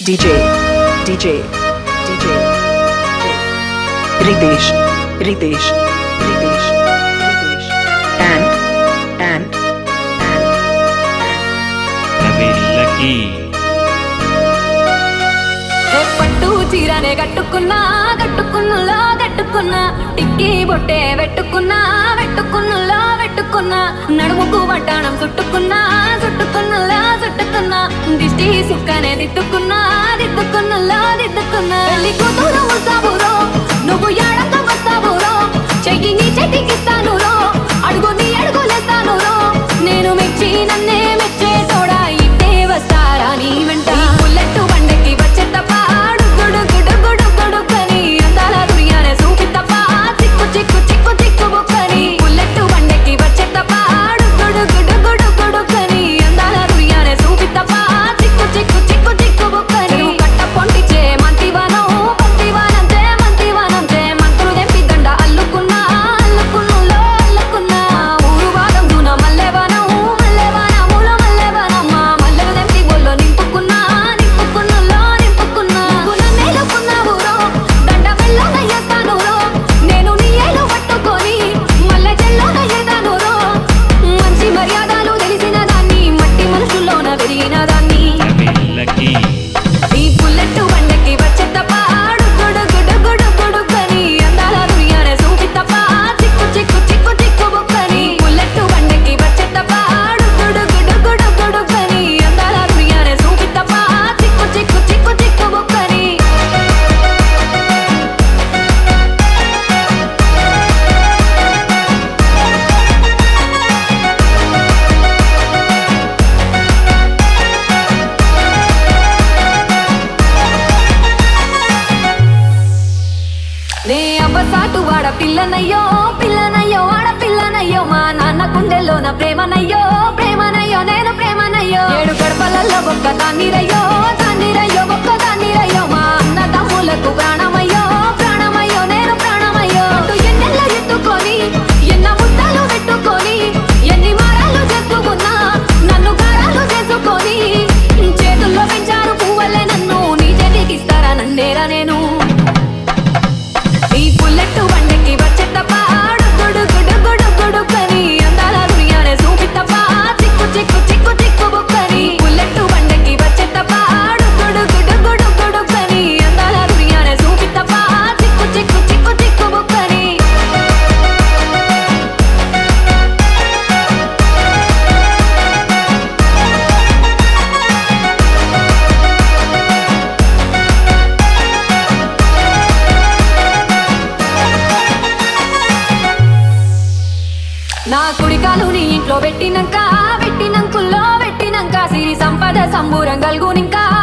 DJ, DJ, DJ, Ritesh, Ritesh, Ritesh, Ritesh, and, and, and, రవిల్లకి ఏ పట్టు చీరనే కట్టుకున్నా కట్టుకున్నలో కట్టుకున్నా టిక్కి బొట్టే పెట్టుకున్నా పెట్టుకున్నలో పెట్టుకున్నా నడుముకు వడ్డాణం చుట్టుకున్నా చుట్టుకున్నలో చుట్టుకున్నా దిష్టి సుక్కనే దిద్దుకున్నా దిద్దుకున్నలో దిద్దుకున్నా పెళ్లి కూతురు వస్తావురో నువ్వు ఏడంత వస్తావురో చెయ్యి నీ చెట్టికిస్తాను రో అడుగు నీ అడుగులేస్తాను రో నేను మెచ్చి నన్నే మెచ్చే తోడా ఇట్టే వస్తారా నీ వెంట బుల్లెట్ బండకి వచ్చే తప్ప గుడు గుడు గుడు గుడుకని అందాల దుర్యానే చూపి తప్ప చిక్కు చిక్కు చిక్కు చిక్కు బుక్కని బుల్లెట్ బండకి వచ్చే తప్ప గుడు గుడు గుడు గుడుకని అందాల దుర్యానే చూపి తప్ప చిక్కు చిక్కు చిక్కు చిక్కు బుక్కని కట్ట పొంటిచే మంతివానం మంతివానంతే మంతివానంతే మంత్రులు తెంపి దండ అల్లుకున్నా అల్లుకున్నులో అల్లుకున్నా ఊరు భాగం దూన మల్లెవనం మల్లెవనముల మల్లెవనమ్మ మల్లెలు తెంపి బొల్లో నింపుకున్నా నింపుకున్నులో నింపుకున్నా గుణ మేలుకున్నావు రో దండ మెల్లోన చేస్తాను రో నేను నీ ఏలు పట్టుకొని మల్లె చెల్లోన చేతాను రో మంచి మర్యాదలు తెలిసిన దాన్ని మట్టి మనుషుల్లోన పెరిగిన దాన్ని రవిల్లకి ఈ బుల్లెట్ బండకి వచ్చే తప్ప గుడు గుడు గుడు గుడుకని అందాల దుర్యానే చూపి తప్ప చిక్కు చిక్కు చిక్కు చిక్కు బుక్కని బుల్లెట్ బండకి వచ్చే తప్ప గుడు గుడు గుడు గుడుకని అందాల దుర్యానే చూపి తప్ప చిక్కు చిక్కు చిక్కు చిక్కు బుక్కని నే అబ్బసాటు వాడ పిల్లనయ్యో పిల్లనయ్యో వాడ పిల్లనయ్యో మా నాన్న గుండెల్లోన ప్రేమనయ్యో ప్రేమనయ్యో నేను ప్రేమనయ్యో ఏడు గడపలలో ఒక్క దాన్నిరయ్యో దాన్నిరయ్యో ఒక్క దాన్నిరయ్యో మా అన్న తమ్ములకు ప్రాణమయ్యో ప్రాణమయ్యో నేను ప్రాణమయ్యో అటు ఎన్నెల్లో ఎత్తుకొని ఎన్న ముద్దాలు పెట్టుకొని ఎన్ని మారాలు చేసుకున్నా నన్ను గారాలు చేసుకొని చేతుల్లో పెంచారు పువ్వలే నన్ను నీ చేతికి ఇస్తారా నన్నేరా నేను ఈ బుల్లెట్ బండకి వచ్చే తప్ప గుడు గుడు గుడు గుడుకని అందాల దుర్యానే చూపి తప్ప చిక్కు చిక్కు చిక్కు చిక్కు బుక్కని బుల్లెట్ బండకి వచ్చే తప్ప గుడు గుడు గుడు గుడుకని అందాల దుర్యానే చూపి తప్ప చిక్కు చిక్కు చిక్కు చిక్కు బుక్కని నా కుడికాలు నీ ఇంట్లో పెట్టినంక పెట్టినంకుల్లో పెట్టినంక సిరి సంపద సంబూరం కలుగునింకా